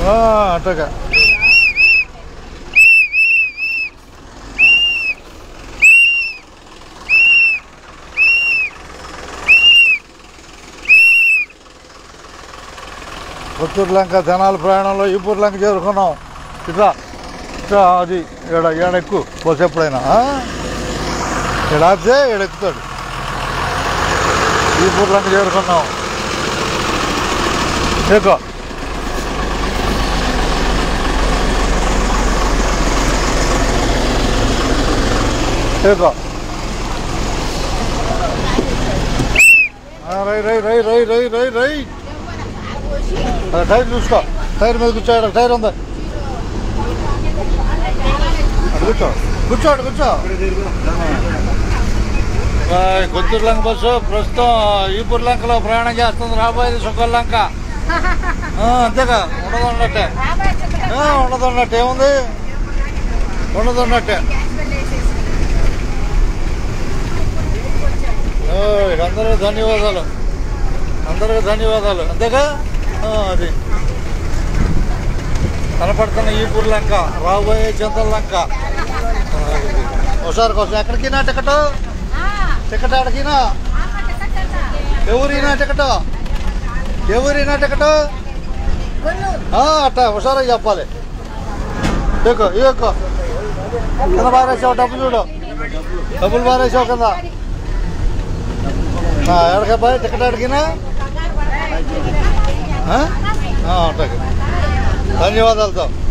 ఆ, అట్టగా పుత్తూరు లంక జనాల ప్రయాణంలో ఈపూర్ లంక చేరుకున్నాం ఇట్లా ఇట్లా అది ఏడ ఏడ ఎక్కువ బస్సు ఎప్పుడైనా ఆ? ఈడ ఆపితే ఈడ ఎక్కుతాడు ఈపూర్ లంక చేరుకున్నాం ఎక్కువ ఎక్కువ ఆ, రై రై రై రై రై రై రై అలా టైర్ చూసుకో టైర్ మీద కూర్చోడు టైర్ ఉంది అటు కూర్చో కూర్చోడు కూర్చో ఆయ్, గుంటూరు లంక బస్సు ప్రస్తుతం ఈపూర్ లంకలో ప్రయాణం చేస్తుంది రాబోయేది సుక్కల్ లంక ఆ, అంతేగా ఉండదు ఉన్నట్టే ఆ, ఉండదు ఉన్నట్టు ఏముంది ఉండదు ఉన్నట్టే ఓయ్, అందరికీ ధన్యవాదాలు అందరికీ ధన్యవాదాలు అంతేగా ఆ, అది కనపడుతున్న ఈపూర్ లంక రాబోయే చింతల లంక ఆ, ఇది. ఒకసారి కోసం ఎక్కడికినా టికెట్ టికెట్ ఎక్కడికినా ఎవరినా టికెట్ ఎవరినా టికెట్ ఆ, అట్ట హుషారుగా చెప్పాలి ఎక్కువ ఎక్కువ కింద బారేసావు డబ్బు చూడు డబ్బులు బారేసావు కింద ఎక్కడికబ్బాయి టికెట్ అడిగినా అట్టకి ధన్యవాదాలతో